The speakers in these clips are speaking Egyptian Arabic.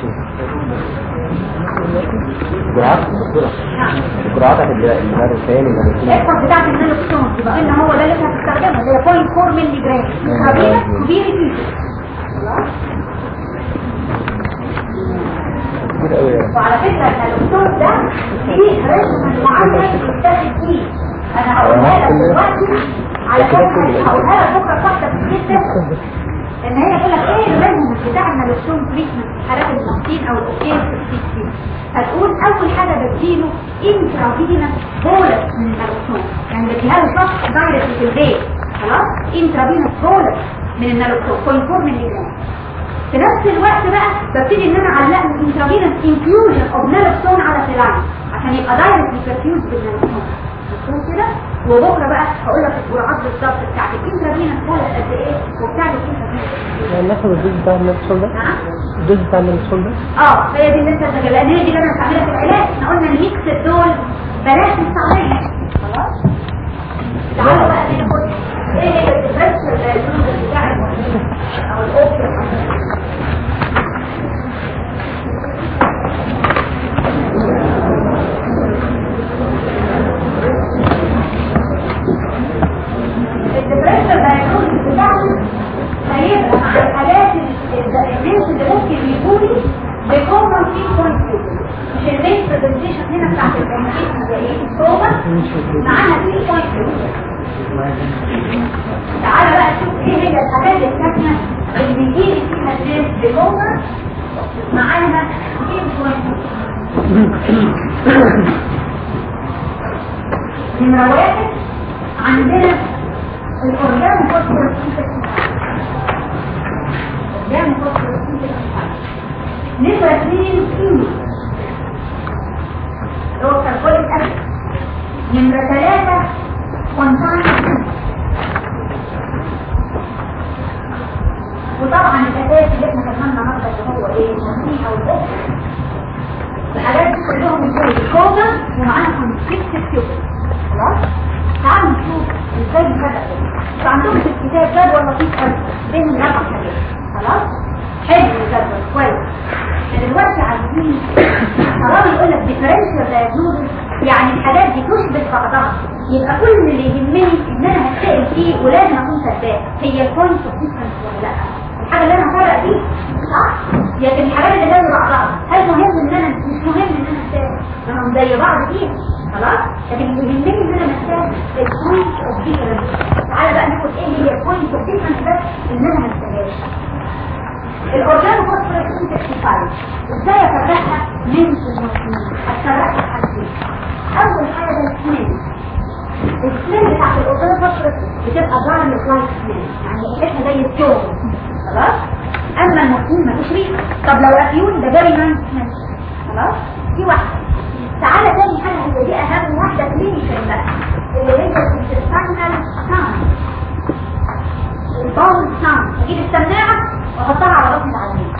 جرعات الجرعات هتبقى الثاني الحصه بتاعت النالوكسون يبقى ان هو ده اللي انت هتستخدمه اللي هي 0.4 مللي جرام كابينه كبير خلاص وعلى فكرة النالوكسون ده فيه رسم معين يتاخد فيه انا هقولها لك دلوقتي على فكرة هقولها لك بكرة واحدة في الجدة ان هي تقول لك ايه الريزم بتاع النالوكسون تريتمنت في حالات التنقين او الاوكيل في السي هتقول اول حاجه بديله انترافينس بولس من النالوكسون يعني بديها له شخص دايركت في البيت خلاص انترافينس بولس من النالوكسون كونفورم ملي جرام في نفس الوقت بقى ببتدي ان انا اعلق له انترافينس انفيوجن اوف نالوكسون على سيلاين عشان يبقى دايركت بيرفيوز بالنالوكسون مفهوم كده وبكره بقى هقول لك الجرعات بالظبط بتاعت الانترافينس بولس قد ايه وبتاعت الانترافينس يعني ناخد الدوز بتاع النفسون ده نعم الدوز بتاع النفسون ده اه هي دي اللي انت لان هي دي اللي انا هستعملها في العلاج احنا قلنا الميكس دول بلاش نستعملها خلاص تعالوا بقى ناخد ايه هي الديفرنشال دايجنوز بتاع المريض او الاوبشن الديفرنشال دايجنوز بتاعنا هيبقى مع الحالات الناس اللي ممكن يقولوا بكومن في بوينت مش المين برزنتيشن هنا بتاعت البنكيت زي ايه كومن معانا في بوينت تعالى بقى شوف ايه هي الحاجات الثانيه اللي بيجي فيها الناس بكومن معانا في بوينت نمرة واحد عندنا الأورجان فوسفورس قدام فوسفورس نمرة اثنين كيمو اللي هو كربونيك أسيد نمرة ثلاثة كونتان وطبعا الأساس اللي احنا خدناه النهارده اللي هو ايه؟ التنسيق أو الأكل الحاجات دي كلهم ازاي الكوما ومعانا كونفليكت تيوب خلاص تعالوا نشوف ازاي نفرق بينهم عندهم في الكتاب جدول لطيف قوي بين الاربع حاجات خلاص حلو الجدول كويس احنا دلوقتي عايزين طالما يقول لك ديفرنشال دايجنوز يعني الحاجات دي تشبه بعضها يبقى كل اللي يهمني ان انا هتسال فيه ولازم اكون كذاب هي البوينت اوف ديفرنس ولا لا الحاجه اللي انا هفرق فيه صح لكن الحاجات اللي جنب بعضها هل مهم ان انا مش مهم ان انا اتسال لانهم زي بعض فيها خلاص لكن اللي يهمني ان انا محتاج البوينت اوف ديفرنس تعالى بقى ناخد ايه هي البوينت اوف ديفرنس بس ان انا ما انساهاش الاورجان فوسفورس انتكسيفايد ازاي افرقها من المسلمين افرقها حاجتين اول حاجه السنين السنين بتاعت الاورجان فوسفورس بتبقى جارلك لايك سنين يعني ريحتها زي الثوم خلاص اما المفهوم مفيش ريحه طب لو افيون ده فيري نايس سميل خلاص دي واحده تعالى تاني حاجه هي دي اهم واحده كلينيكال بقى اللي هي الانتستينال ساوند الباول ساوند اجيب السماعه واحطها على بطن العيان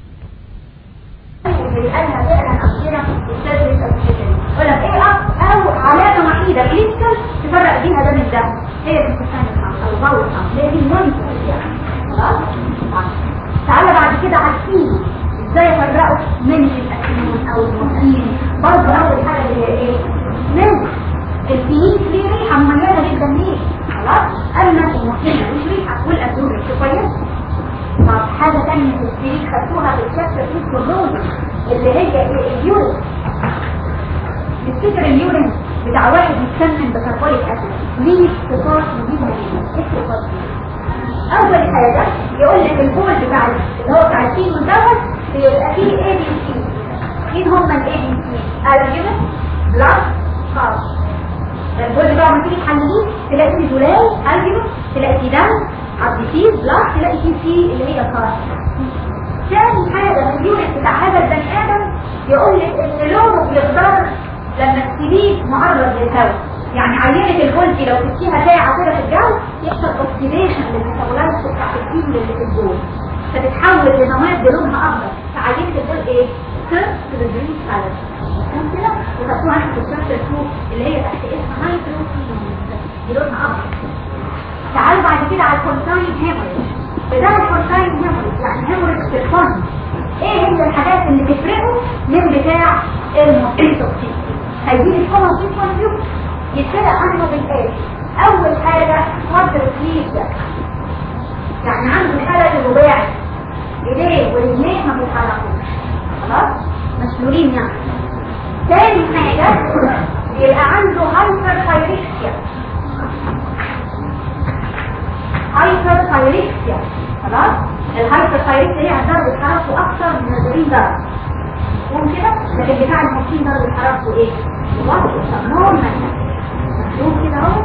اللي قالها فعلا عندنا السيرفيس اوبشن يقول لك ايه او علامه وحيده كلينيكال تفرق بيها ده من ده هي الانتستينال ساوند او الباول ساوند هي دي المونيتور يعني خلاص تعالى بعد كده على الكيمو ازاي افرقه من الاسيمون او المورفين برضه اول حاجه اللي هي ايه من الفينيك ليه ريحه مميزه جدا ليه خلاص اما المورفين مش ريحه والاسيمون ريحته كويسه طب حاجه ثانيه في الفينيك خدتوها في الشابتر في الكورونا اللي هي ايه اليورين تفتكر اليورين بتاع واحد متسمم بكربونيك اسيد ليه صفات مهمه جدا ايه الصفات دي اول حاجة يقول لك البول بتاع اللي هو بتاع السين مزود بيبقى فيه اي بي سي مين هم الاي بي سي الجبن بلس خاص البول بتاعه لما تيجي تحلليه تلاقي فيه زلال الجبن تلاقي فيه دم عبديسيز بلس تلاقي فيه سي اللي هي خاص ثاني حاجة في اليونت بتاع هذا البني ادم يقول لك ان لونه بيختار لما تسيبيه معرض للهواء يعني عينة الفولتي لو تسيبها ساعة كده في الجو يحصل اوكسيديشن للميتابولايتس بتاعت الفيل اللي في الجو فتتحول لمواد لونها اخضر فعينة الفول ايه؟ سيرف تو ذا جرين كالر فاهم كده؟ وخدتوها عندك في الشابتر 2 اللي هي تحت اسمها نايترو دي لونها اخضر تعالوا بعد كده على الكونتاين هيموريج بتاع الكونتاين هيموريج يعني هيموريج في الفن ايه هي الحاجات اللي تفرقه من بتاع الموتوكسين هيجيب الكومن سيكونس يتفرق عنه بالآتي اول حاجة قدر السليب ده يعني عنده خلل رباعي ايديه ورجليه ما بيتحركوش خلاص مسلولين يعني تاني حاجة يبقى عنده هايبر ثايريكسيا هايبر ثايريكسيا خلاص الهايبر ثايريكسيا هي درجة حرارته أكثر من 40 درجة ممكن كده لكن بتاع المحسين درجة حرارته ايه؟ واطي نورمال مكتوب كده اهو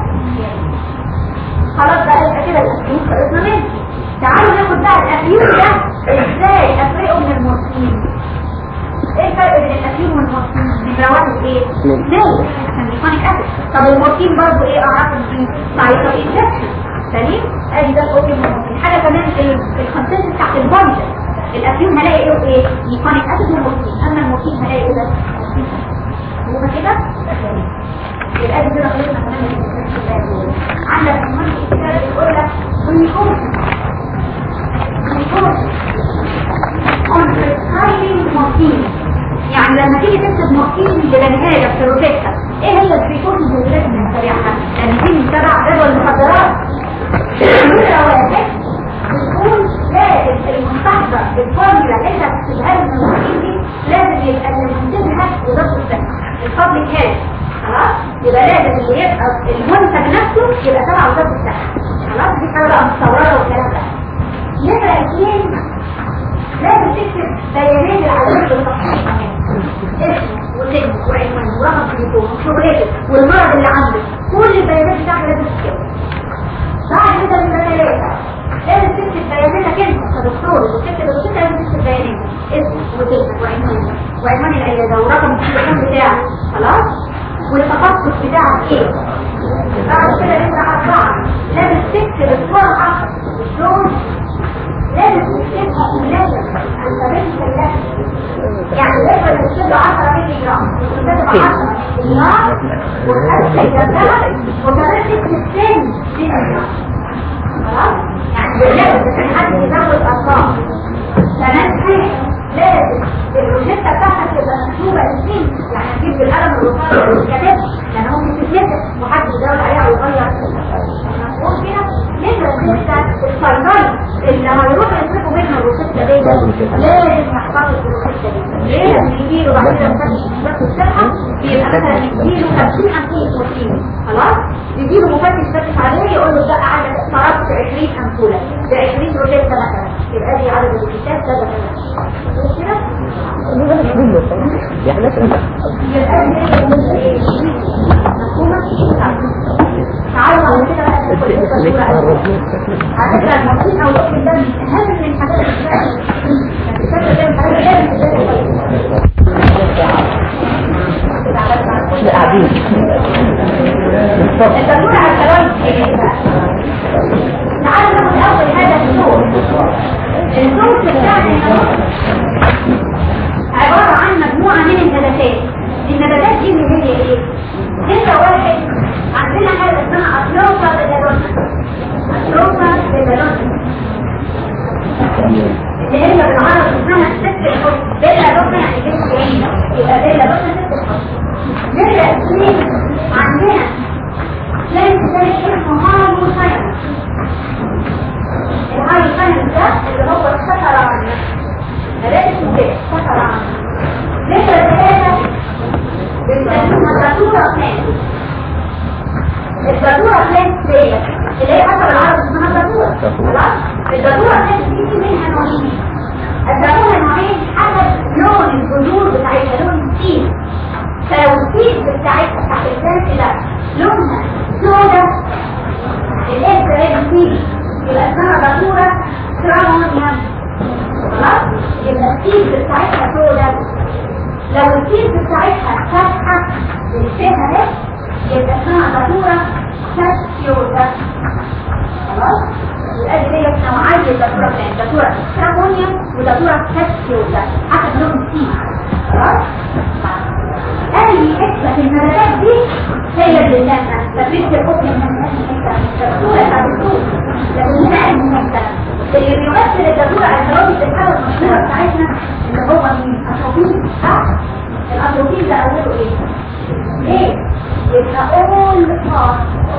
خلاص بقى يبقى كده الأفيون خلصنا منه تعالوا ناخد بقى الأفيون ده ازاي أفرقه من المورفين ايه الفرق بين الأفيون والمورفين؟ نمرة واحد ايه؟ نيل عشان بيكونيك أسيد طب المورفين برضه ايه أعراض المورفين؟ سايتر انجكشن سليم؟ ادي ده الأوبيوم والمورفين حاجة كمان الكونسنت بتاعت البونجر الأفيون هلاقي ايه وايه؟ ميكونيك أسيد ومورفين أما المورفين هلاقي ايه ده؟ هو كده؟ يبقى دي كده خلصنا كمان من عندك كمان كتاب يقول لك بيكون بيكون كونسايلين مورفين يعني لما تيجي تكتب مورفين بلنهاية في روتيتا ايه هي البريكوشنز اللي لازم نتبعها؟ لان دي من تبع جدول المخدرات نمرة واحد بتكون لازم المستحضر بالفورمولا اللي انت بتكتبها له من المورفين دي لازم يبقى اللي منتجها وزارة الصحة البابليك هيلث خلاص يبقى لازم اللي يبقى المنتج نفسه يبقى تبع وزاره الصحه خلاص دي حاجه بقى مستورده والكلام ده نمره اثنين لازم تكتب بيانات العمليه بالتفصيل اسمه وسنه وعنوانه ورقم تليفونه وشغلته والمرض اللي عنده كل البيانات بتاعته لازم تكتبها بعد كده نمره ثلاثه لازم تكتب بياناتك انت كدكتور وتكتب الدكتور لازم تكتب بياناتك اسمه وسنك وعنوانك وعنوان العياده ورقم التليفون بتاعك خلاص والتخصص بتاعك ايه بعد كده نمرة أربعة لازم تكتب السرعة والدور لازم تكتبها لازم أنت بنت الله يعني لازم تكتب 10 مللي جرام وتكتب 10 مللي جرام وتأكد جنبها وكمان تكتب سن مللي جرام خلاص يعني لازم عشان حد يزود أرقام كمان حاجة لازم الروشتة بتاعتك تبقى مكتوبة اسمين يعني تجيب بالقلم الرصاص والكتاب لان هو مش بيتنسى وحد يزود عليها ويغير مفهوم كده نمرة ستة الفاينل اللي هيروح يصرفوا منها الروشتة دي لازم يحفظوا الروشتة دي لازم يجيله بعد كده مفتش مفتش الصحة بيبقى مثلا يجيله 50 أمثلة مورفين خلاص يجيله مفتش فتش عليه يقول له ده عدد صرفت 20 أمثلة ده 20 روشتة مثلا يبقى دي عدد الروشتات ده ده يعني تعالوا على كده بقى على فكره المصير او الوقت ده من اهم من الحاجات احنا قاعدين الدكتور على الكلام تعالوا ناخد اول حاجه الصوت الصوت بتاعنا عبارة عن مجموعة من النباتات النباتات دي اللي هي ايه؟ نمرة واحد عندنا حاجة اسمها أطلوفا بيدالونا أطلوفا بيدالونا اللي هي بالعربي اسمها ست الحب بيدالونا يعني جسم عين يبقى بيدالونا ست الحب نمرة اثنين عندنا ليس زي اسمه هايو ساينس الهايو ساينس ده اللي هو الشطرة ملاك كده فترة عنه نمرة ثلاثة بنسميها داتورة بلانت الداتورة بلانت ديت اللي هي حسب العرب اسمها داتورة خلاص الداتورة بلانت دي في منها نوعين الداتورة نوعين حسب لون الجذور بتاعتها لون السيل فلو السيل بتاعتها بتاعت البلانت ده لونها سودا الاسم ده السيل يبقى اسمها داتورة ترامونيوم خلاص يبقى الكيس بتاعتها سودا لو الكيس بتاعتها فاتحة للفيها ده يبقى اسمها داتورة كاسيودا خلاص يبقى دي هي نوعية داتورة بلان داتورة كرامونيوم وداتورة كاسيودا حسب لون الكيس خلاص اي حته في النباتات دي هي اللي لنا تفريق الحكم من هذه الحته الداتورة بتاعت الدكتور لكن هنا علم حته اللي بيمثل الدكتور على الثوابت الحالة المشهورة بتاعتنا الاتروفين ده اوله ايه ليه يبقى اول بارت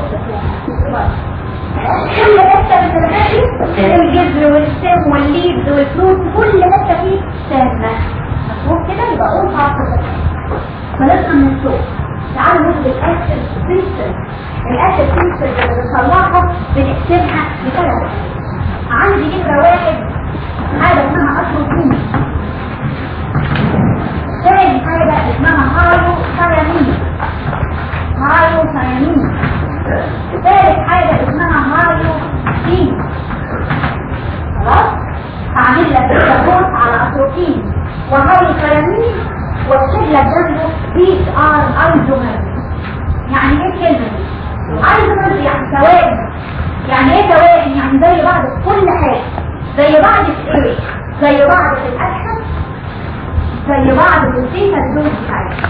كل حته في النباتي الجذر والسم والليفز والفروت كل حته فيه سامه مفهوم كده يبقى اول بارت خلصنا من السوق تعالوا ناخد الاكشن برنسبل الاكشن برنسبل اللي بنطلعها بنقسمها لثلاث عندي نمره واحد حاجه اسمها اتروفين ثاني حاجه اسمها هايو ثيامين هايو ثيامين ثالث حاجه اسمها هايو سين خلاص هعمل لك ريبورت على اتروفين وهايو ثيامين واكتب لك جنبه these are isomers يعني ايه الكلمه دي isomers يعني توائم يعني ايه توائم يعني زي بعض في كل حاجه زي بعض في ايه زي بعض في الاكشن زي بعض في الفيتال دوز بتاعتها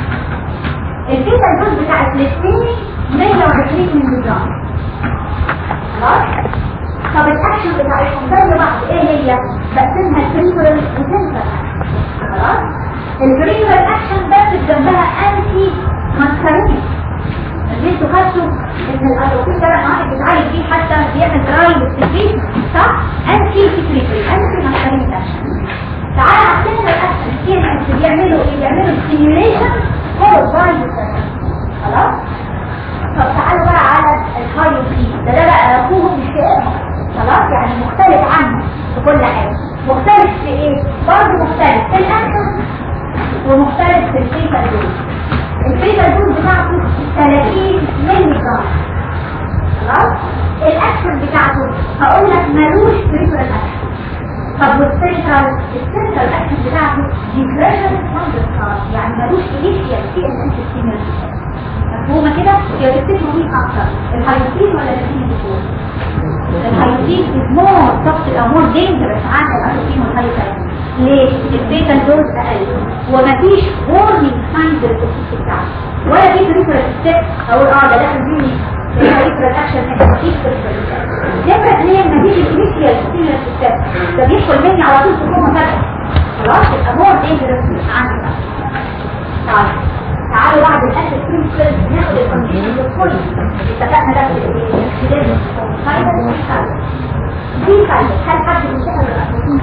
الفيتال دوز بتاعت الاثنين 120 مللي جرام خلاص طب الاكشن بتاعتهم زي بعض ايه هي بقسمها البريفرال وسنترال خلاص البريفرال اكشن بس جنبها انتي ماسكارينيك اللي انتوا خدتوا ان الايروبين ده واحد بيتعالج فيه حتى بيعمل دراي والسكريت صح انتي سكريتري انتي ماسكارينيك اكشن تعالى عندنا الاكشن كتير بيعملوا ايه بيعملوا ستيميوليشن فور باي خلاص طب تعالوا بقى على الهايو سي ده ده بقى اخوهم مش كده خلاص يعني مختلف عنه في كل حاجه مختلف في ايه برضه مختلف في الاكشن ومختلف في الفيتا دوز الفيتا دوز بتاعته 30 مللي جرام خلاص الاكشن بتاعته هقول لك ملوش بريفرال اكشن طب والسنترال السنترال اكشن بتاعته ديبريشن فاندر يعني ملوش انيشيال في ان انت ستيموليشن مفهومه كده يا تفتكروا مين اكتر الهايوسين ولا الاثنين الهايوسين is more toxic or more dangerous عن الهايوسين والهايوسين ليه؟ البيتا دوز اقل ومفيش warning signs للتوكسيك بتاعته ولا في بريفرال ستيب اقول اه ده داخل فيني بريفرال اكشن مفيش بريفرال نمرة اثنين مفيش الانيشيال ستيمولس ستيب ده بيدخل مني على طول في كوما فجأة خلاص يبقى more dangerous عني بقى طيب تعالوا بعد الاسد برينسبل ناخد الكونديشن الكل اتفقنا ده في الاكسيدنت فايبر دي فايبر دي فايبر هل حد بيشتغل الاساسين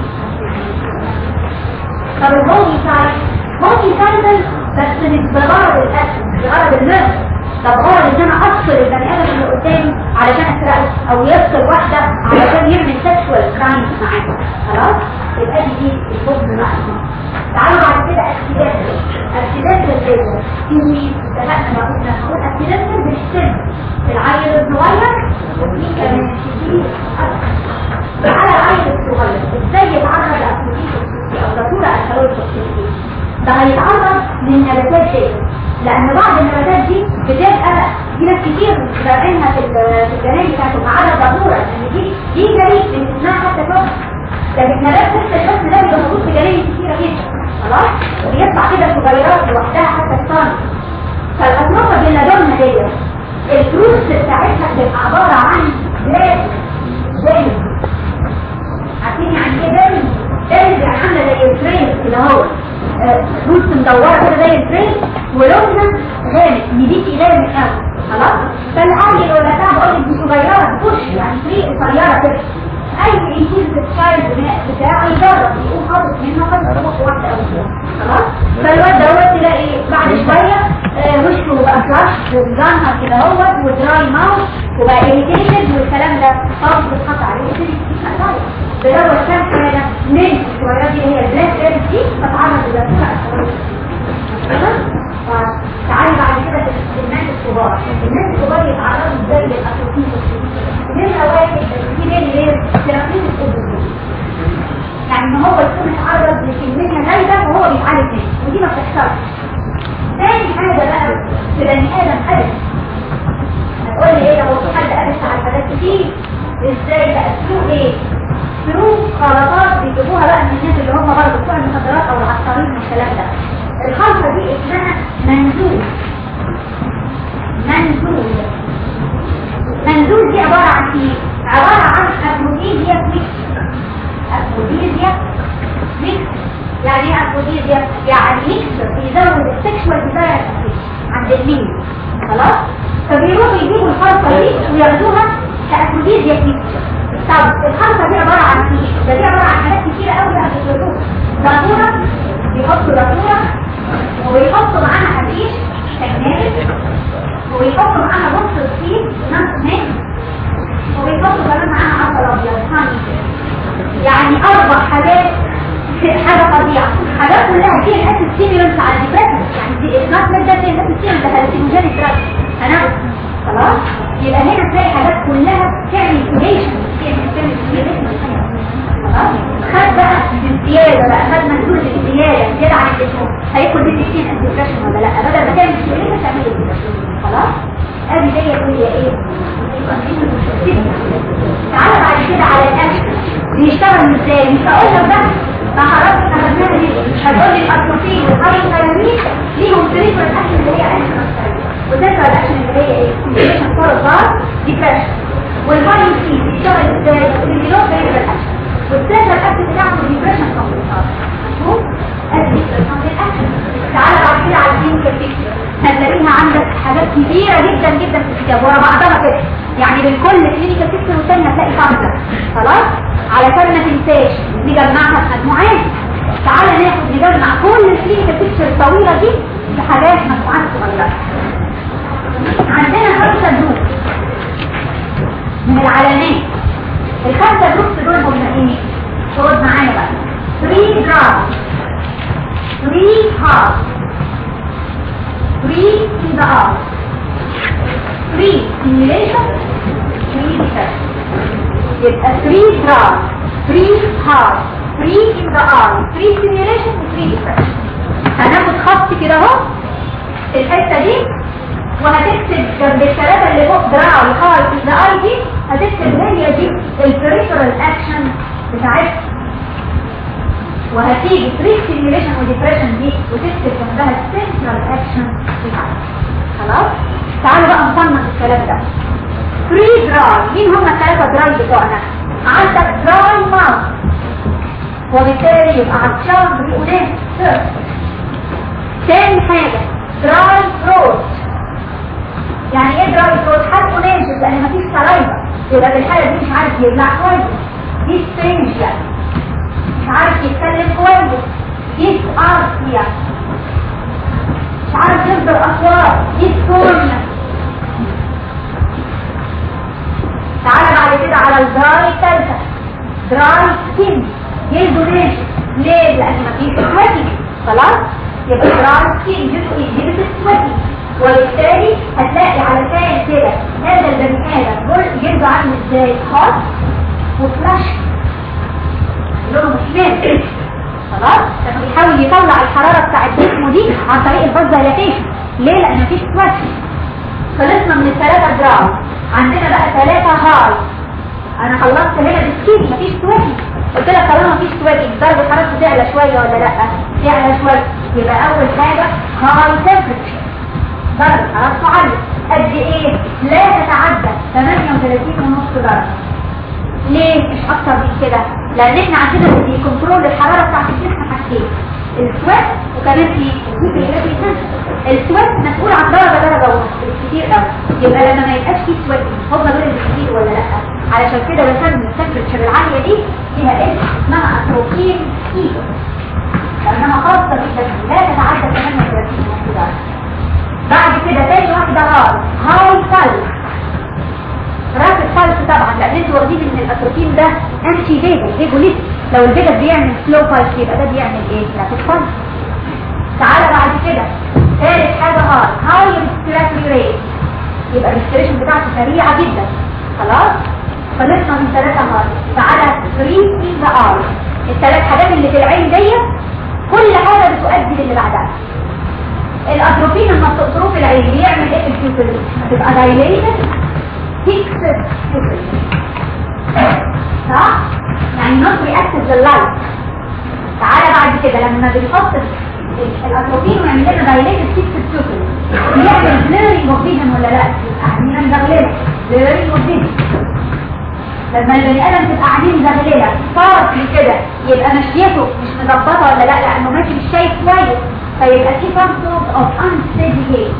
طب الهومي سايد هومي سايد بس مش بغرض الاسد بغرض النفس طب غرض ان انا افصل البني ادم اللي قدامي علشان اسرقه او يفصل واحده علشان يعمل سكشوال كرايم معاها خلاص يبقى دي دي الحكم المعلوم تعالوا بعد كده اكسيدنت اكسيدنت ازاي في اتفقنا بقى قلنا نقول اكسيدنت مش سن العيل الصغير وفي كمان شديد تعالى العيل الصغير ازاي يتعرض لاسيديك او دكتوره الكالوري توكسيكيتي ده هيتعرض للنباتات دي لان بعض النباتات دي بتبقى في ناس كتير زارعينها في في الجناين بتاعتهم ما عدا ضروره لان دي دي جريء من اسمها حتى توكس لكن نبات تحت البس ده بيبقى موجود في جناين كتيره جدا خلاص وبيطلع كده صغيرات لوحدها حتى الصن فالأطراف اللي لدولنا دي الفلوس بتاعتها بتبقى عبارة عن بلاد زي عارفين يعني ايه بلد؟ بلد يعني عاملة زي الفريم كده اهو فلوس مدورة كده زي الفريم ولونها غامق نديكي غامق قوي خلاص فالعيل ولا بتاع بقول لك دي صغيرة تخش يعني فريق قصيرة كده اي انكيز بتشايل بتاعه يجرب يقوم حاطط منها خلاص واحدة قوي خلاص فالواد دوت تلاقي بعد شوية آه وشه بقى فلاش وجانها كده اهوت ودراي ماوث وبقى irritated والكلام ده خلاص بتحط عليه بدور كام حاجة من الشويات دي هي البلاك ايرز دي فتعرض للأسفل تعالي بعد كده في الناس الكبار الناس الكبار يتعرضوا ازاي للأسفل منها واحد في ليه ليه ثيرابيوت الأوبوزيت يعني ان هو يكون اتعرض لكمية غايبة وهو بيتعالج منها ودي ما بتحصلش تاني حاجة بقى في بني آدم أبس هتقول لي ايه لو في حد أبس على حاجات كتير ازاي بقى سلوك ايه سلوك غلطات بيجيبوها بقى من الناس اللي هم برضه بتوع المخدرات او العطارين والكلام ده الخلطة دي اسمها منزول منزول منزول دي عبارة عن ايه عبارة عن افروديزيا ميكس افروديزيا ميكس يعني ايه افروديزيا يعني ميكسر بيزود السكشوال ديزاير عند الميل خلاص فبيروحوا يجيبوا الخلطه دي وياخدوها كافروديزيا ميكسر طب الخلطه دي عباره عن ايه ده دي عباره عن حاجات كتيره قوي هتشوفوها داتوره بيحطوا داتوره وبيحطوا معاها حشيش تجنبي وبيحطوا معاها نص السيد نص ميل وبيحطوا كمان معاها عسل ابيض هاني يعني اربع حاجات حاجه فظيعه حاجات كلها فيها الاسيد ستيمولنت على الديبريشن يعني دي الناس ده فيها الاسيد ستيمولنت ده هالسيموجين دراج هناخد خلاص يبقى هنا تلاقي حاجات كلها تعمل سيميشن خلاص خد بقى بالزياده بقى خد مسؤول بالزياده زياده عن اللزوم هياخد دي 60 انتجريشن ولا لا بدل ما تعمل سيميشن تعمل انتجريشن خلاص ادي دي هي ايه تعالى بعد كده على الاكشن بيشتغل ازاي مش هقول لك بقى ما خلاص احنا خدناها دي هتقول لي الاتروفين والهاي ثيراميد ليهم بريفر اكشن اللي هي اكشن وذكر الاكشن اللي هي ايه كومبليشن فور البار ديبريشن والفاين سي بيشتغل ازاي اللي له بريفر اكشن والثالثه الاكشن بتاعته ديبريشن كومبليشن مفهوم ادي الاكشن تعالى بعد كده على الكلينيكال بيكتشر هتلاقيها عندك حاجات كبيره جدا جدا في الكتاب ورا بعضها كده يعني بين كل كلينيكال بيكتشر والثانيه هتلاقي خمسه خلاص علشان ما تنساش نجمعها في مجموعات تعالى ناخد نجمع كل الكلينيكال بيكتشر الطويله دي في حاجات مجموعات صغيره عندنا خمسه جروب من العلامات الخمسه جروب دول هم ايه؟ خد معايا بقى 3 جرام 3 هارت 3 in the arm 3 stimulation 3 depression يبقى 3 جرام 3 هارت 3 in the arm 3 stimulation و 3 depression هناخد خط كده اهو في الحته دي وهتكتب جنب الثلاثه اللي فوق دراع الهارت in the eye دي هتكتب هي دي البريفرال اكشن بتاعتها وهتيجي بري ستيميوليشن وديبريشن دي وتكتب جنبها السنترال اكشن بتاعتها خلاص تعالوا بقى نصنف الكلام ده فري دراي مين هم الثلاثه دراي بتوعنا عندك دراي ماوث وبالتالي يبقى عطشان بيقولين تاني حاجه دراي ثروت يعني ايه دراي ثروت حد ناشف لان مفيش سلايفا يبقى في الحاله دي مش عارف يبلع كويس دي سترينج يعني مش عارف يتكلم كويس دي ارثيا مش عارف يصدر اصوات دي سكوريا تعالى بعد كده على الدراي الثالثه دراي سكين جلده ناشف ليه؟ لان مفيش سواتي خلاص يبقى دراي سكين جزء جلد سواتي وبالتالي هتلاقي علشان كده هذا البني ادم جلده عامل ازاي خاص وفلاش لونه مش خلاص لما بيحاول يطلع الحرارة بتاع جسمه دي عن طريق الباز دايلاتيشن ليه لان مفيش سواتش خلصنا من الثلاثة جرام عندنا بقى ثلاثة هاي انا خلصت هنا بالسكين مفيش سواتي قلت لك طالما مفيش سواتي درجة حرارته تعلى شوية ولا لا تعلى شوية يبقى اول حاجة هاي تمبرتشر درجة حرارته عالية قد ايه لا تتعدى 38 ونص درجة ليه مش اكتر من كده لان احنا عندنا في كنترول الحراره بتاعت الجسم حاجتين السوات وكمان في السوات مسؤول عن درجه درجه ونص كتير قوي يبقى لما ما يبقاش فيه سوات هم دول اللي كتير ولا لا علشان كده بسمي التمبرتشر العاليه دي فيها اسم اسمها اتروبين ايجو لانها خاصه بالجسم لا تتعدى 38 ونص درجه بعد كده تاني واحده هاي هاي سالب راس الفالس طبعا لان انتوا واخدين ان الاتروبين ده انتي فيجا فيجوليت لو الفيجا بيعمل سلو فالس يبقى ده بيعمل ايه راس الفالس تعالى بعد كده ثالث حاجه هاي هاي ريسبيراتوري ريت يبقى الريسبيريشن بتاعته سريعه جدا خلاص خلصنا من ثلاثه هاي تعالى فري ان ذا ار الثلاث حاجات اللي في العين دي كل حاجه بتؤدي للي بعدها الاتروبين لما بتقطروه في العين بيعمل ايه في الفيوتر بتبقى دايليتد فيكسد صح؟ يعني not reactive لللايت تعالى بعد كده لما بنحط الاتروبين ويعمل لنا دايليتد فيكسد سوبر بيعمل بليرنج اوف فيجن ولا لا؟ احنا مدغلله بليرنج اوف فيجن لما البني ادم تبقى عينيه مزغلله صارت لي كده يبقى مشيته مش مظبطه ولا لا لانه ماشي مش شايف كويس فيبقى في some sort of unsteady gait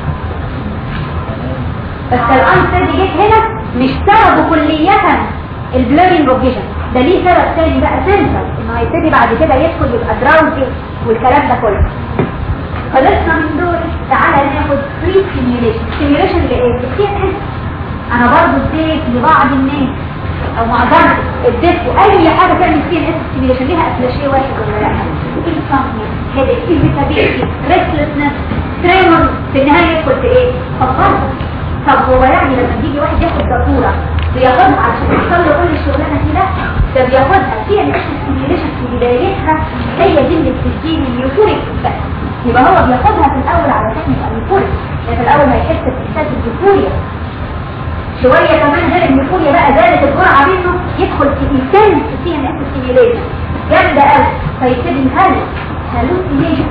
بس الانستدي جيت هنا مش سببه كلية البلورينج اوف فيجن ده ليه سبب تاني بقى سنسر انه هيبتدي بعد كده يدخل يبقى دراوزي والكلام ده كله خلصنا من دول تعالى ناخد فري ستيميوليشن ستيميوليشن لايه؟ للسي ان اس انا برضه اديت لبعض الناس او معظمهم اديتكم اي حاجه تعمل سي ان اس ستيميوليشن ليها افلاشيه واحد ولا لا؟ انسomnia هيدك irritability restlessness tremor في النهايه يدخل في ايه؟ فقط طب هو يعني لما بيجي واحد ياخد دكتوره بياخدها عشان يحصل له كل الشغلانه دي لا ده بياخدها في الاستيميوليشن في بدايتها هي دي اللي بتديني اليوفوريك بس يبقى هو بياخدها في الاول على تكنيك اليوفوريك يعني في الاول هيحس باحساس اليوفوريا شويه كمان غير اليوفوريا بقى زادت الجرعه منه يدخل في انتنس سي ان اس ستيميوليشن جامده قوي فيبتدي يهلك هالوسينيشن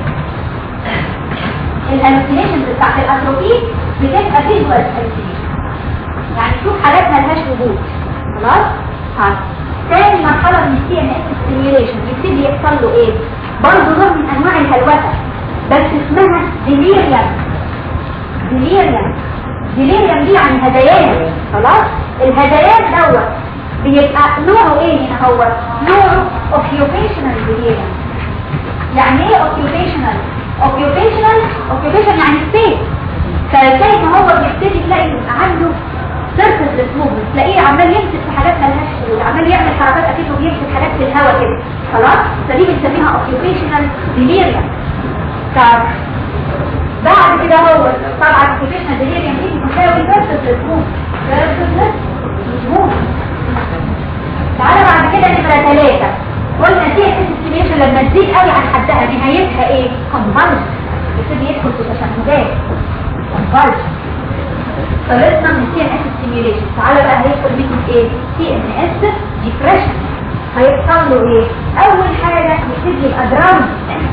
الهالوسينيشن بتاعت الاتروفين بتبقى فيجوال هالوسينيشن يعني شوف حالات ملهاش وجود خلاص ها تاني مرحله من السي ان اس ستيميوليشن يبتدي يحصل له ايه برضه نوع من انواع الهلوسه بس اسمها ديليريم ديليريم ديليريم دي يعني هذيان خلاص الهذيان دوت بيبقى نوعه ايه هنا هو نوعه occupational delirium يعني ايه occupational occupational occupation يعني state فزي ما هو بيبتدي تلاقي يبقى عنده سيرفس موفمنت تلاقيه عمال يمسك في حاجات مالهاش شغل عمال يعمل حركات اكنه بيمسك حاجات في الهواء كده خلاص فدي بنسميها occupational delirium طب بعد كده هو طبعا occupational delirium دي بتساوي سيرفس موفمنت سيرفس موفمنت تعالى بعد كده نمرة ثلاثة قلنا دي الاستيميشن لما تزيد قوي عن حدها نهايتها ايه؟ كونفرجن يبتدي يدخل في تشنجات كونفرجن خلصنا من سي ان اس ستيميوليشن تعالى بقى هيدخل منه ايه؟ سي ان اس ديبريشن هيحصل له ايه؟ اول حاجة يبتدي يبقى دراوز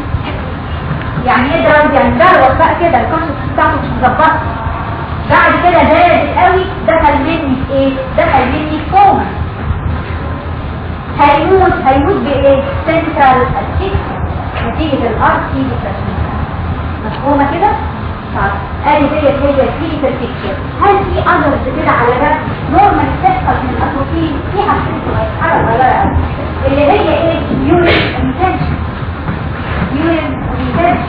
يعني ايه دراوز؟ يعني دروس بقى كده الكونشس بتاعته مش مظبطه بعد كده زادت قوي دخل مني في ايه؟ دخل مني في كوما هيموت هيموت بايه سنترال اسيك نتيجة الارض تيجي تشميل مفهومة كده طيب ادي ديت هي الكلينيكال بيكتشر هل في اذرز كده على جنب نورمال بتحصل من الاتروفين في حاجات صغيره حاجه صغيره اللي هي ايه يورين انتنشن يورين انتنشن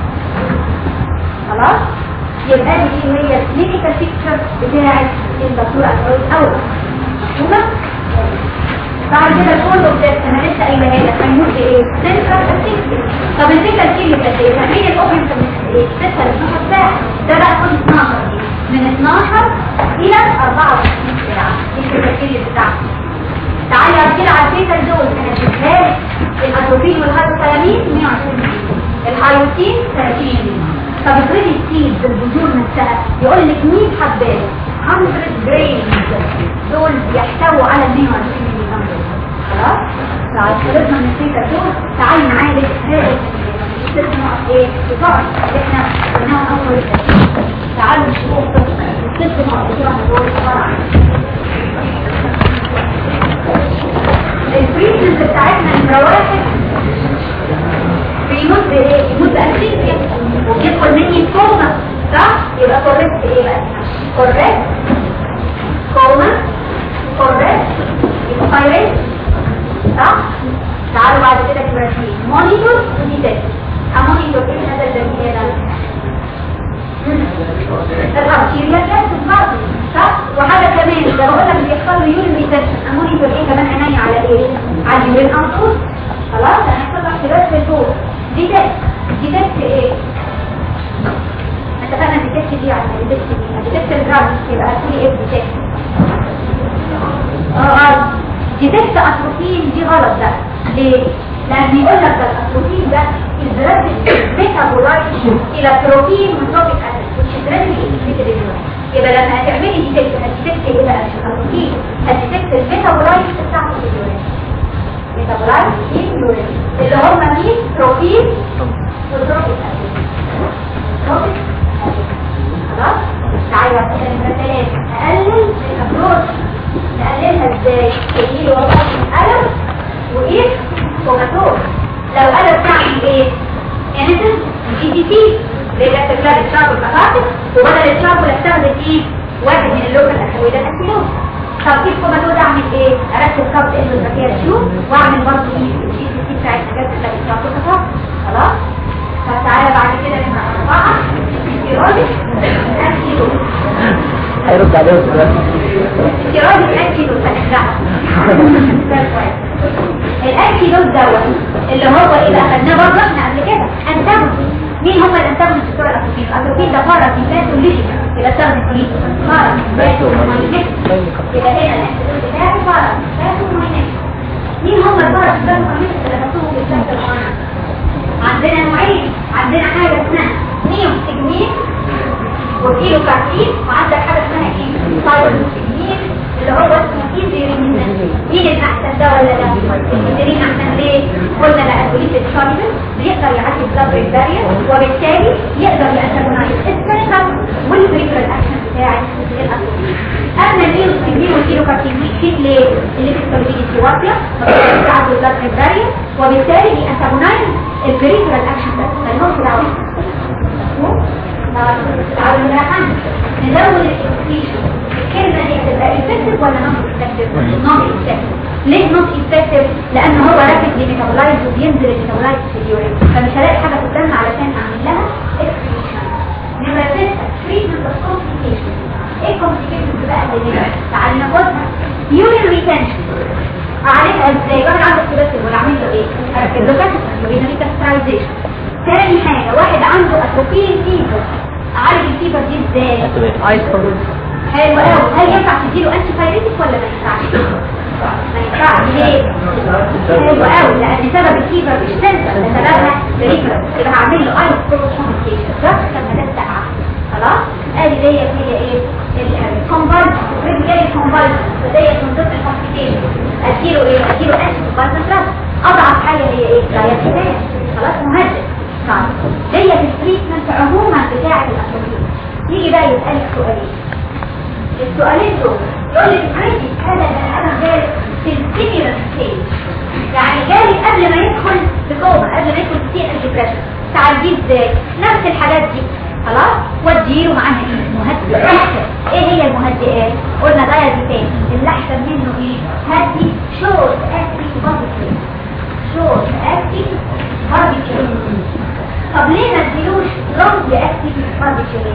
خلاص يبقى دي هي الكلينيكال بيكتشر بتاعت الدكتور الاول مفهومه بعد كده كله بتاعت انا لسه قايله هنا هنقول ايه سنترال اسيستنت طب الفكره دي اللي قد ايه فاهمين الاوبن من ايه 6 ل 12 ساعه ده بقى كل 12 دي من 12 الى 24 ساعه دي التفكير بتاعتي تعالي ارجع على الفكره دول انا شغال الاتروفين والهايبوثالامين 120 الهايوتين 30 طب افرضي السيد بالبذور نفسها يقول لك 100 حبايه 100 جرام دول يحتووا على 120 ملي جرام خلاص لو خلصنا من الفكره دول تعالي نعالج هذا السيستم ايه بتقعد احنا قلناها اول تعالوا نشوف السيستم بتوعنا دول عباره عن البريسنس بتاعتنا نمره واحد بيموت بايه؟ بيموت بأنسيزيا وبيدخل مني كوما صح؟ يبقى كوريكت ايه بقى؟ كوريكت كوما كوريكت يبقى فايريت صح؟ تعالوا بعد كده نمرة اثنين مونيتور وديتكت امونيتور ايه هذا الجميل ده؟ الارتيريا كانت برضه صح وحاجه كمان ده بقول لك بيحصل له يورين ريتنشن امونيتور ايه كمان عينيا على ايه على اليورين انفوس خلاص هنحصل احتباس في الفوق ديتكت ديتكت ايه اتفقنا ديتكت دي على ديتكت دي ديتكت الجرام يبقى هتقولي ايه ديتكت اه غلط ديتكت اتروفين دي غلط ده ليه لان يقول لك ده الاتروفين ده البلاد ميتابولايت الى بروتين وتروبيك اسيد which is readily excreted in urine. يبقى لما هتعملي ديتكت هتديتكت ايه بقى مش الاتروفين هتديتكت الميتابولايت بتاعته في اليورين ميتابولايت في اليورين اللي هم مين بروتين وتروبيك اسيد تروبيك اسيد خلاص تعالى نمرة ثلاثة اقلل الابروش نقللها ازاي خلال الشهر والبطاطس وبدل الشهر استخدم ايه واحد من اللوكال الاكويد الاسيلوز طب كيف كوماتوز اعمل ايه اركب خط اندوزاكيه شو واعمل برضه ايه الشيء اللي بتاع الحاجات اللي بتاعته خلاص فتعالى بعد كده نبقى اربعه استيراد اسيلوز هيرد عليه السؤال استيراد الاسيلوز هنرجعها ده كويس الانتيدوت دوت اللي هو اللي اخدناه برضه احنا قبل كده انتاجونست مين هم الانتاجونست بتوع الاتروبين الاتروبين ده باراسيمباتولوجي يبقى استخدم ايه باراسيمباتولوجي يبقى هنا الانتيدوت بتاعي باراسيمباتولوجي مين هم الباراسيمباتولوجي اللي خدوهم في السنه القرآن عندنا نوعين عندنا حاجه اسمها نيوستجمين وكيلو كارتين وعندك حاجه اسمها ايه سايروستجمين اللي هو اسمه ايزيرين مين الاحسن ده ولا ده الايزيرين احسن ليه قلنا ده ادويه الشاربل بيقدر يعدي البلاد بارير وبالتالي يقدر يأنتجونايز السيركل والبريكرال اكشن بتاع الاسيد اما النيوستجمين والكيلو كارتين بيشيل ليه اللي في السوليديتي واطيه فبيقدر يعدي البلاد بارير وبالتالي بيأنتجونايز البريكرال اكشن ده ملهمش دعوه تعالوا نراجع نزود الاكسبريشن الكلمه دي هتبقى افكتيف ولا نون افكتيف نون افكتيف ليه نون افكتيف لان هو راكب لميتابولايز وبينزل الميتابولايز في اليورين فمش هلاقي حاجه قدامنا علشان اعمل لها اكسبريشن نمره 6 تريتمنت اوف كومبليكيشن ايه الكومبليكيشنز بقى اللي هنا تعالي ناخدها يورين ريتنشن اعالجها ازاي واحد عنده كوليسترول ولا اعمل له ايه اركب له كاتيتر يورين ريكاسترايزيشن تاني حاجة واحد عنده اتروبين فيبر اعالج الفيبر دي ازاي عايز تقول حلو قوي هل ينفع تديله انتي بايريتك ولا ما ينفعش ما ينفعش ليه حلو قوي لان سبب الفيبر مش سنسر ده سببها بريفر يبقى هعمل له ايس كومبليكيشن ده لما ده ساعه خلاص ادي ديت هي ايه الكومبالس رجل جاي الكومبالس وديت من ضمن الكومبليكيشن اديله ايه اديله انتي كومبالس اضعف حاجه هي ايه دايابيتاس خلاص مهدد طيب ديت التريتمنت عموما بتاعه الاتروبين يجي بقى يسالك سؤالين السؤالين دول يقول لي عندي هذا انا جالي في السيميلر ستيج يعني جالي قبل ما يدخل في كوما قبل ما يدخل في سي ديبريشن تعالجيه ازاي نفس الحاجات دي خلاص واديله معاها ايه مهدئ ايه هي المهدئات قلنا ده دي تاني اللي احسن منه ايه هدي شورت اكتيف باربيكيو شورت اكتيف باربيكيو طب ليه ما اديلوش لونج اكتيف باربيكيو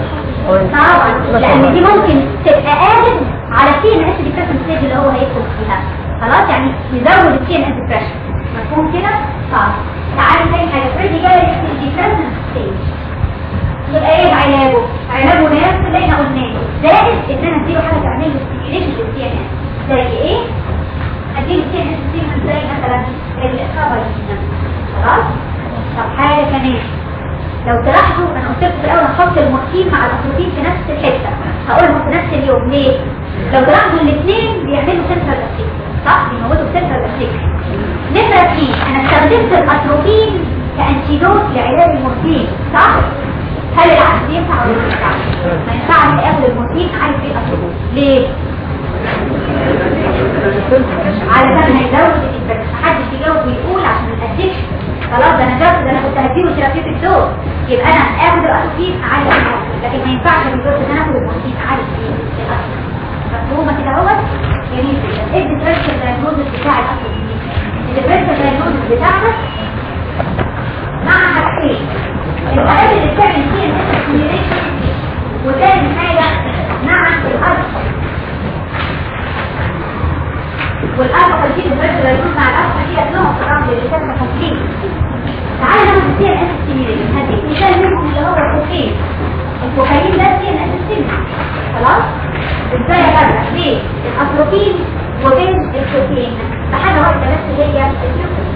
طبعا لان دي ممكن تبقى قادر على سي ان اس ديبريشن ستيج اللي هو هيدخل فيها خلاص يعني يزود السي ان اس ديبريشن مفهوم كده طب تعالي تاني حاجه فريدي جاي في الديبريشن ستيج يبقى ايه علاجه علاجه نفس اللي احنا قلناه زائد ان انا اديله حاجه تعمل له ستيميوليشن للسي ان اس زي ايه اديله سي ان اس ستيميوليشن زي مثلا الكابايين خلاص طب حاجه كمان لو تلاحظوا انا قلت لكم في الاول هحط المورفين مع الاتروبين في نفس الحته هقولهم في نفس اليوم ليه لو تلاحظوا الاثنين بيعملوا سنترال افكت صح بيموتوا سنترال افكت نمره اثنين انا استخدمت الاتروبين كانتيدوت لعلاج المورفين صح هل العكس ينفع ولا ما ينفعش ما ينفعش اخد المورفين عايز فيه اتروبين ليه علشان هيزود الادمان محدش يجاوب ويقول عشان الادكشن خلاص ده انا جبت ده انا كنت هديله ثيرابيوتيك دوز يبقى انا اخد الاتروبين اعالج فيه لكن ما ينفعش من ان انا اخد المورفين اعالج فيه الأتروبين. مفهومه كده اهوت جميل جدا ايه الديفرنشال دايجنوزس بتاع الاتروبين الديفرنشال دايجنوزس بتاعنا مع حاجتين الحاجات اللي بتعمل فيها الستيميوليشن وتاني حاجه مع الالفا والالفا كونتين الديفرنشال دايجنوزس مع الالفا هي اسمهم في الرمل اللي كانت كومبليت تعالى ناخد السي ان اس ستيميوليشن هديك مثال منهم اللي هو الكوكين الكوكايين ده سي ان اس ستيميوليشن خلاص ازاي افرق بين الاتروبين وبين الكوكين بحاجه واحده بس هي الكوكين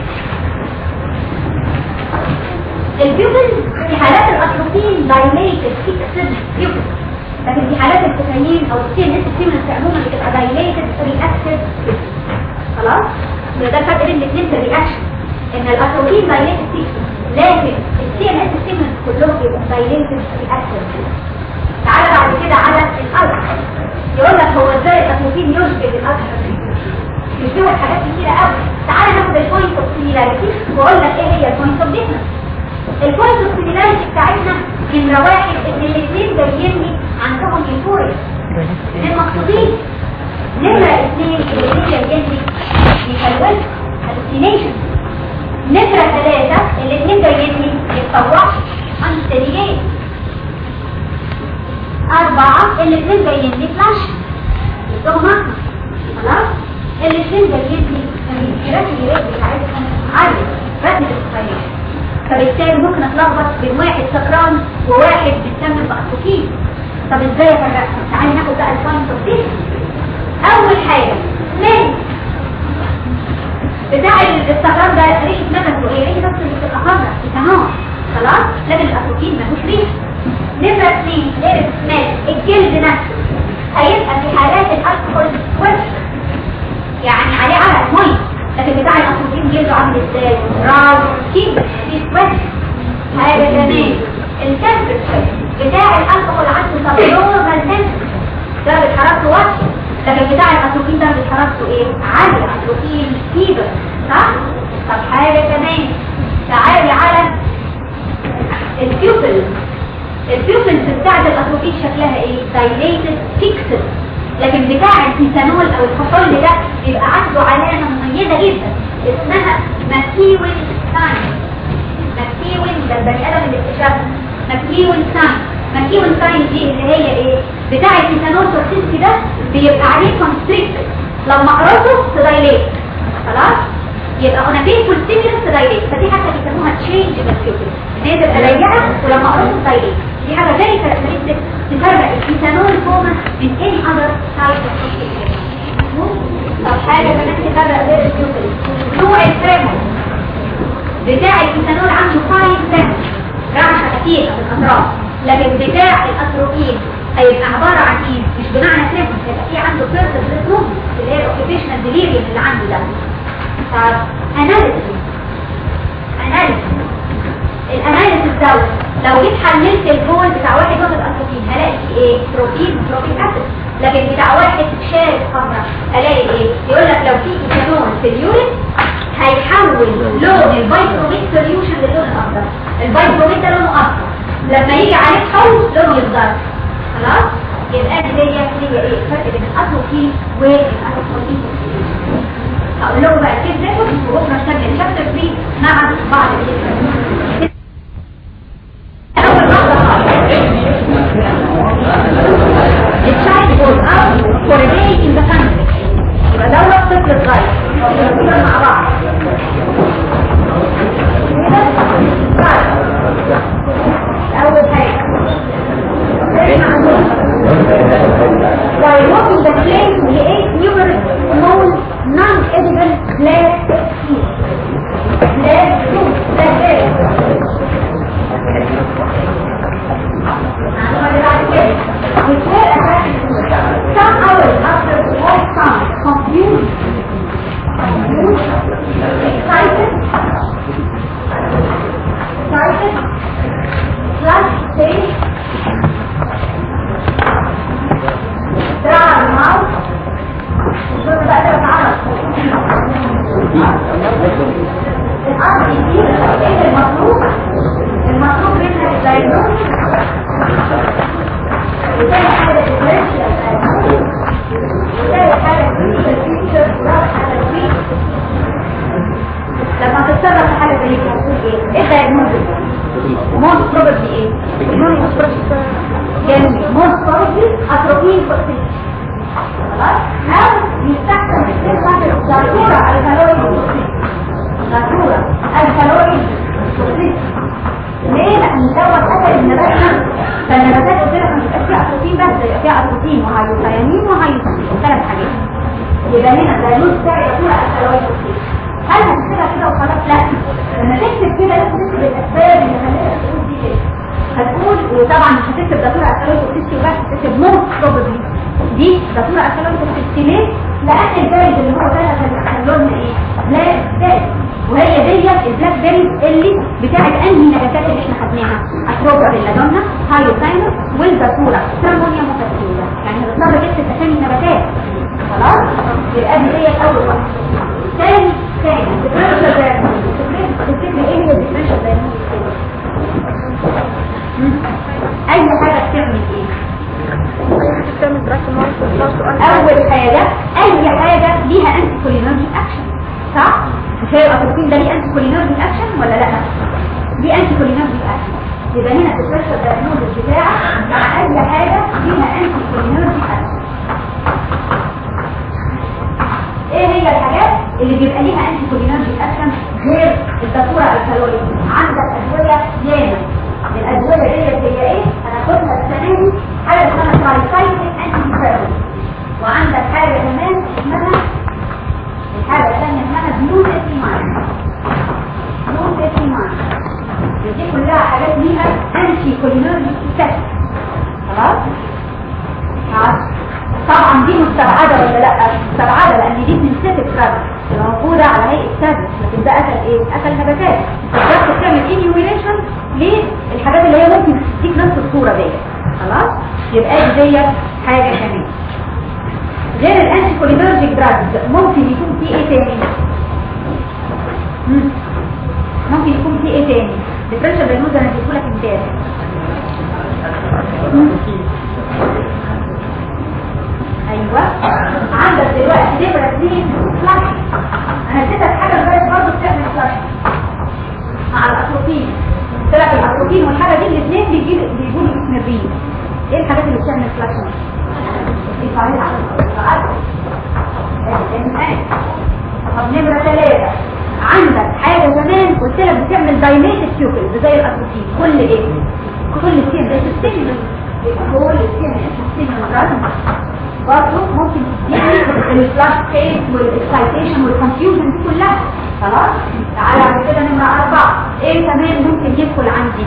البيوبل في حالات الاتروبين دايليتد فيكسد بيوبل لكن في حالات الكوكايين او السي ان اس ستيمولنت عموما بتبقى دايليتد رياكتيف خلاص يبقى ده الفرق بين الاثنين في الرياكشن ان الاتروبين دايليتد فيكسد لكن السي ان اس ستيمولنت كلهم بيبقوا دايليتد رياكتيف تعالى بعد كده على الالفا يقول لك هو ازاي الاتروبين يشبه الالفا يشبهوا حاجات كتيره قوي تعالى ناخد البوينت اوف سيميلاريتي واقول لك ايه هي البوينت اوف ديفرنس البوينت اوف سيميلاريتي بتاعتنا نمرة واحد ان الاثنين جايين لي عندهم يوفوريا المقصودين نمرة اثنين الاثنين جايين لي بيخلوش هالوسينيشن نمرة ثلاثة الاثنين جايين لي يتطوعوا انستريات أربعة الاثنين جايين لي فلاش يدوهم خلاص الاثنين جايين لي الانفجارات اللي بتاعتهم عالية رتم الصغير فبالتالي ممكن اتلخبط بين واحد سكران وواحد بيستعمل بأسوكين طب ازاي افرقهم تعالي ناخد بقى البوينت اوف فيو اول حاجه ليه بتاع السكران ده ريحه نفسه ايه ريحه نفسه اللي بتبقى خضرا بتنور خلاص لكن الاسوكين ملوش ريحه نمرة اثنين ايه سمال الجلد نفسه هيبقى في حالات الالكحول وش يعني عليه عرق ميه لكن بتاع الاسوكين جلده عامل ازاي راو كيف في وش حاجه كمان التمبرتشر بتاع الالكحول عنده سبلورمال تمبرتشر درجة حرارته واطية لكن بتاع الأتروفين درجة حرارته ايه؟ عالية أتروفين فيبر صح؟ طب حاجة كمان تعالي على البيوبل البيوبلز بتاعت الأتروفين شكلها ايه؟ دايليتد فيكسد لكن بتاع الفيتانول او الكحول ده بيبقى عنده علامة مميزة جدا اسمها ماكيوين ساين ماكيوين ده البني ادم اللي اكتشفها ماكيوين ساين ماكيوين ساين دي اللي هي ايه بتاع الفيتانول توكسيسي ده بيبقى عليه كونستريكتد لما اقرصه تدايليت خلاص يبقى انا بين فول ستيمولس تدايليت فدي حاجه بيسموها تشينج بالفيوتر ان هي تبقى ضيقه ولما اقرصه تدايليت دي حاجه فيري كاركترستيك تفرق الفيتانول كوما من اني اذر تايب اوف طب حاجه كمان تفرق غير الفيوتر نوع الفريمون بتاع الفيتانول عنده فاين سنس رعشه كتيره في الاطراف لكن بتاع الاتروبين هيبقى عبارة عن ايه مش بمعنى سيمبل هيبقى في عنده بيرسل ريسموم اللي هي الاوكيبيشنال ديليريوم اللي عنده ده طب اناليسيس اناليسيس الاناليسيس دوت لو جيت حللت الجول بتاع واحد واخد اتروبين هلاقي فيه ايه بروتين بروتين اسيد لكن بتاع واحد شارب خمره الاقي ايه يقول لك لو في ايثانول في اليورين هيحول لون البايكروميت سوليوشن للون الاخضر البايكروميت ده لونه اصفر لما يجي عليه حول لونه يخضر خلاص يبقى دي هي هي ايه الفرق بين الاتروفين والاتروفين هقول لكم بقى كيف ناخد وبكره نكمل شابتر 3 مع بعض الفكره اول واحده الشايلد goes out for a day in the country يبقى دورة طفل صغير كده مع بعض اول حاجه By walking the place, he ate numerous small, non-edible black seeds. Black fruit, blackberry. Which were attracted some hours after the all sound, confused, confused, excited, excited, flushed face, دراع الماوس الزر بقى ده بتعرف الأمر دي ايه المطلوب المطلوب منها الدايجنوز وتاني حاجة الديفرنشال وتالت حاجة الكلينيكال فيتشر ورابع حاجة الفيت لما تتصرف في حالة زي دي هتقول ايه؟ ايه الدايجنوز موست بروبابلي ايه؟ جميل موست بروبابلي اتروبين فوسيل خلاص او يستخدم السيرفر ضرورة الكالوري ضرورة الكالوري ليه؟ لأن دوت أثر النبات فالنباتات قلت لك مش فيها أتروبين بس يبقى فيها أتروبين وهيوسيانين وهيوسين ثلاث حاجات يبقى هنا الدايلوز بتاعي ضرورة الكالوري هل هتكتبها كده وخلاص؟ لا لما تكتب كده لازم تكتب الأسباب اللي خلتها تقول دي كده هتقول وطبعا مش هتكتب دكتور الكالوري توكسيستي وبس هتكتب موست بروبابلي دي دكتور الكالوري توكسيستي ليه؟ لأن البارد اللي هو ده كان لونها ايه؟ بلاك بيري وهي ديت البلاك بيري اللي بتاعت انهي نباتات اللي احنا خدناها اتروبا بيلادونا هايوساينس والدكتورا ترامونيا موتاسيولا يعني هتضطر تكتب اسامي النباتات خلاص؟ يبقى دي ديت اول واحده ثاني ثاني الديفرنشال دايجنوستيك تفتكري ايه هي الديفرنشال دايجنوستيك اكشن صح مش هي الاتروبين ده ليه انتي كولينرجيك اكشن ولا لا ليه انتي كولينرجيك اكشن يبقى هنا في السيرش دايجنوز بتاعك مع اي حاجه فيها انتي كولينرجيك اكشن ايه هي الحاجات اللي بيبقى ليها انتي كولينرجيك اكشن غير الدكتوره الكالوري عندك ادويه ياما الادويه ديت هي ايه هناخدها السنه دي حاجه اسمها ترايسايكليك انتي ديبريسنت وعندك حاجه كمان اسمها الحاجه الثانيه اسمها بلوتيسيماين بلوتيسيماين دي كلها حاجات ليها انتي كولينرجيك اكشن خلاص خلاص طبعا دي مستبعدة ولا لا مستبعدة لان دي سنسيتك دراج موجودة على هيئة تابلت لكن ده اكل ايه اكل نباتات الدكتور بتعمل انيويليشن للحاجات اللي هي ممكن تديك نفس الصورة دي خلاص يبقى دي ديت حاجة كمان غير الانتي كولينرجيك دراجز ممكن يكون في ايه تاني مم. ممكن يكون في ايه تاني ديفرنشال دايجنوز انا هديهولك امبارح مم. ايوه عندك دلوقتي نمره 2 فلاش انا اديتك حاجه امبارح برضه بتعمل فلاش مع الاتروبين قلت لك الاتروبين والحاجه دي الاثنين بيجيب بيجوا لي اسم الريم ايه الحاجات اللي بتعمل فلاش دي فايل على طب نمره 3 عندك حاجه زمان قلت لك بتعمل دايليتد كيوبل زي الاتروبين كل ايه كل سين ده سيستم كل سين سيستم برضه ممكن تديني الفلاش فيس والاكسايتيشن والكونفيوجن دي كلها خلاص تعالى على كده نمرة أربعة ايه كمان ممكن يدخل عندي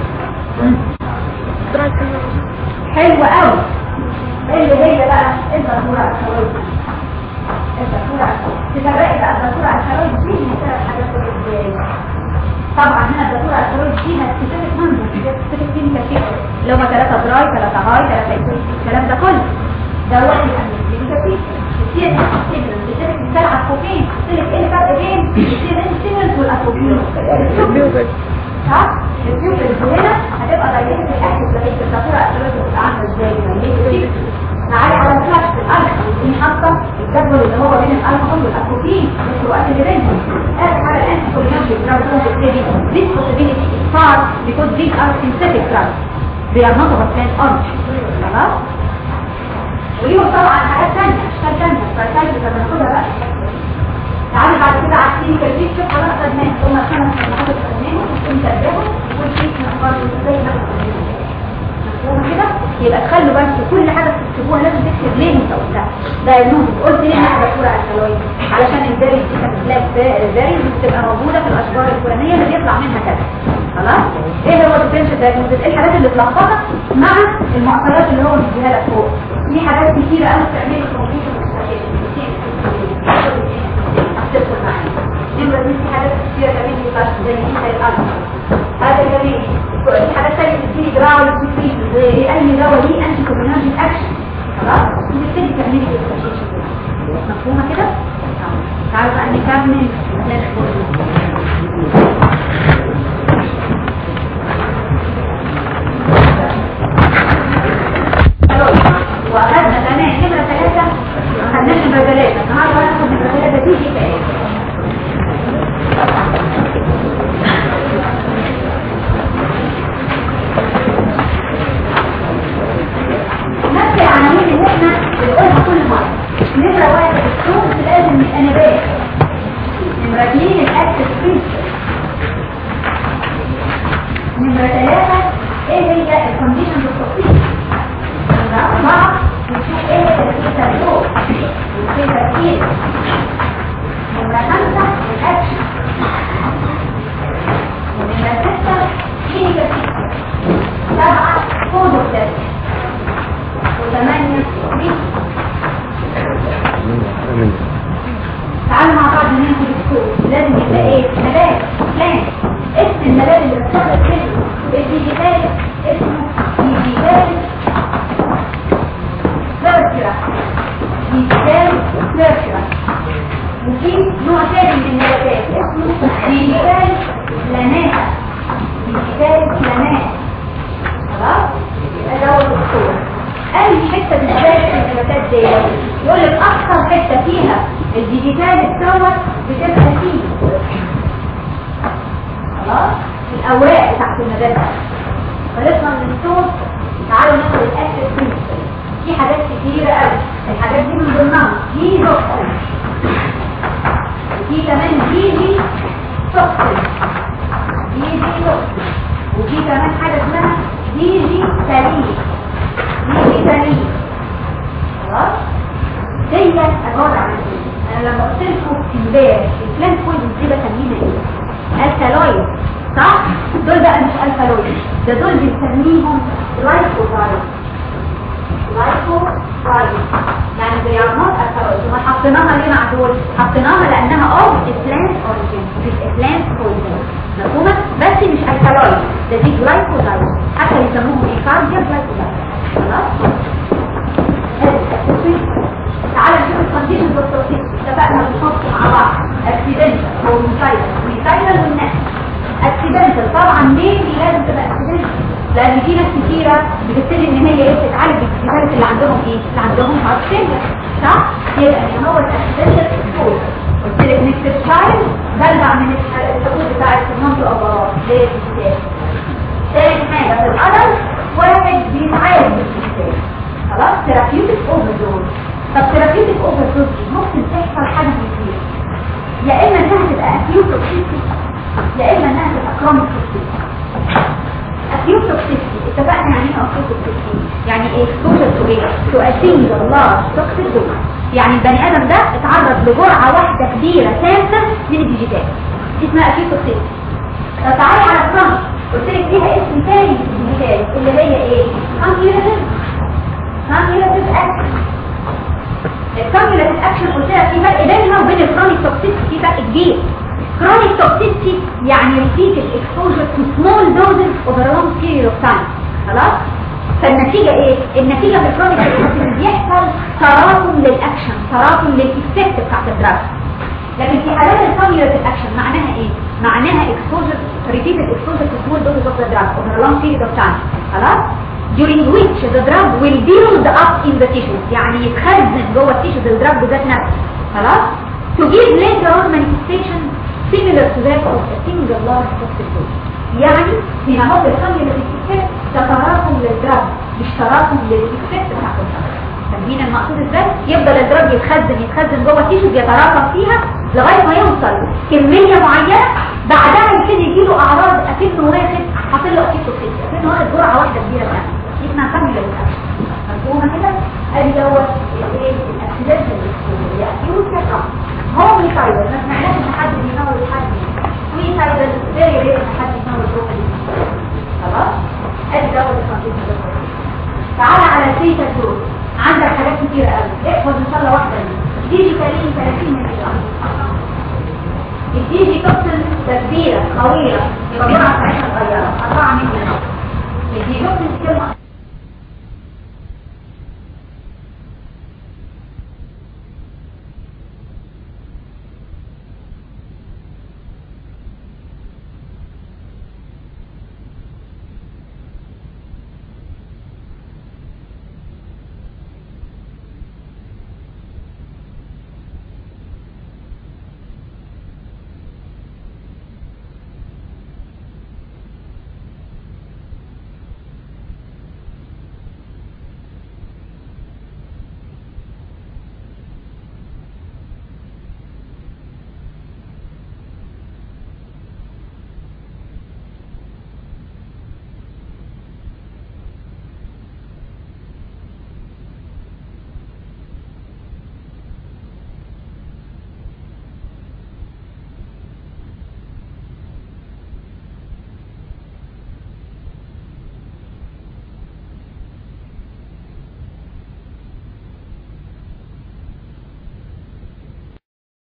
حلو قوي اللي هي بقى الدكتورة الكرويد الدكتورة تفرقي بقى الدكتورة الكرويد دي من ثلاث حاجات ازاي طبعا هنا الدكتورة الكرويد دي سبيسيفيك نمبر سبيسيفيك كلينيكال فيتشر اللي هم ثلاثة دراي ثلاثة هاي ثلاثة ايكويس الكلام ده كله ده واحد من الكلينيكال كتير كتير بتعرف بتلعب كوكين تلك ايه الفرق بين الكتير انسيمنت والاتروبين صح الفيوبل هنا هتبقى دايركت اكتف لغايه الدكتوره الكرويد بتبقى عامله ازاي تعالى على فلاش الالكحول دي حاطه الجدول اللي هو بين الالكحول والاتروبين الفروقات اللي بينهم اخر حاجه الانتي كولينرجيك دراج بتبتدي this possibility is far because these are synthetic drugs they are not of a plant origin خلاص وليهم طبعا حاجات ثانيه اشكال ثانيه فالسايد اللي بناخدها بقى تعالى بعد كده على الكلينيكال بيكتشر خلاص خدناها هما خمس مجموعات خدناهم ونتابعهم والتريتمنت برضه ازاي ناخد مفهوم كده يبقى تخلوا بس كل حاجه تكتبوها لازم تكتب ليه انت قلتها دايجنوز قلت ليه انا دكتوره الكالويد علشان الباري دي كانت بلاك الباري بتبقى موجوده في الاشجار الفلانيه اللي بيطلع منها كذا خلاص ايه هو الديفرنشال دايجنوز ايه الحاجات اللي تلخبطك مع المعطيات اللي هو مديها لك فوق في حاجات كتيره قوي بتعمل كومبليشن هتدخل معايا نمرة دي في حاجات كتيرة تعمل لي فلاش زي انت الألف هذا جميل في حاجات تانية بتديني دراع والسكرين زي أي دواء ليه أنتي كومينرجيك أكشن خلاص وبتبتدي تعملي الفلاشيشن مفهومة كده؟ تعالوا بقى نكمل واخدنا كمان نمرة ثلاثة ما خدناش نمرة ثلاثة النهارده هناخد نمرة ثلاثة تيجي في ايه؟ نفس العناوين اللي احنا بنقولها كل مرة نمرة واحد الصوت لازم يبقى نبات نمرة اثنين الاكتف فيتشر باقي تحت المدار ده خلصنا من الصوت تعالوا ناخد الاكل برنسبل في حاجات كتيرة قوي الحاجات دي من ضمنها دي توكسين وفي كمان دي دي توكسين دي دي توكسين وفي كمان حاجة اسمها دي دي سليم دي دي سليم خلاص ديت عبارة عن ايه انا لما قلت لكم امبارح البلانت بوينت دي بسميها ايه الكالويد صح دول بقى مش الكالويد ده دول بنسميهم لايكوزايد لايكوزايد يعني زي عمار الكالويد وما حطيناها ليه مع دول حطيناها لانها اوف البلانت اوريجين مش البلانت اوريجين مفهومه بس مش الكالويد ده دي جلايكوزايد حتى يسموهم ايه كارديا جلايكوزايد خلاص تعالى نشوف الكونديشنز اوف توكسيك اتفقنا بنحط مع بعض اكسيدنتال او ميثايلال ميثايلال والناس اكسيدنتال طبعا ليه دي لازم تبقى اكسيدنتال لان في ناس كتيره بتبتدي ان هي ايه تتعالج بالكتابات اللي عندهم ايه اللي عندهم هارت فيلر صح يبقى ان هو الاكسيدنتال اكسبوز قلت لك نكتب تشايلد بلغ من الحقوق بتاعت المنطقه الأبرار ليه الكتاب تاني حاجه في الادلت واحد بيتعالج بالكتاب خلاص ثيرابيوتيك اوفر دوز طب ثيرابيوتيك اوفر دوز ممكن تحصل حاجه كتير يا اما انها تبقى اكيوت توكسيسيتي يا اما انها تبقى كرونيك توكسيسيتي اكيوت توكسيسيتي اتفقنا يعني ايه اكيوت توكسيسيتي يعني ايه اكسبوجر تو ايه تو ا سنجل لارج توكسيك دوز يعني البني ادم ده اتعرض لجرعه واحده كبيره سامه من الديجيتال دي اسمها اكيوت توكسيسيتي طب تعالي على الكرونيك قلت لك ليها اسم تاني في الديجيتال اللي هي ايه كونكيولاتيف كونكيولاتيف اكشن الكونكيولاتيف اكشن قلت لك في فرق بينها وبين الكرونيك توكسيسيتي في فرق كبير chronic toxicity يعني repeated exposure to small doses over a long period of time خلاص فالنتيجة ايه النتيجة في الكرونيك توكسيسيتي بيحصل تراكم للاكشن تراكم للايفكت بتاعت الدراج لكن في حالات الكونيولاتيف اكشن معناها ايه معناها exposure repeated exposure to small doses of the drug over a long period of time خلاص during which the drug will build up in the tissues يعني يتخزن جوه التيشوز الدراج بذات نفسه خلاص to give later on manifestation similar to that of a single large toxic dose يعني في نهار الكونيولاتيف افكت تتراكم للدراج مش تراكم للافكت بتاع الدراج فاهمين المقصود ازاي يفضل الدراج يتخزن يتخزن جوه التيشوز يتراكم فيها لغايه ما يوصل كميه معينه بعدها يبتدي يجيله اعراض اكنه واخد حاطط له اكيد توكسيك اكنه واخد جرعه واحده كبيره ثانيه دي اسمها كامله للاكشن مفهومه كده ادي دوت الايه الاكسيدنت اللي اكيوت كده هو ميثايلر ما سمعناش ان حد بينور حد ميثايلر فيري رير ان حد ينور بروحه خلاص ادي دوت الكونتينيوس تعالى على الثيتا دول عندك حاجات كتيره قوي احفظ ان شاء الله واحده دي دي 30 30 من الديجي توكسين كبيرة طويلة يبقى جرعة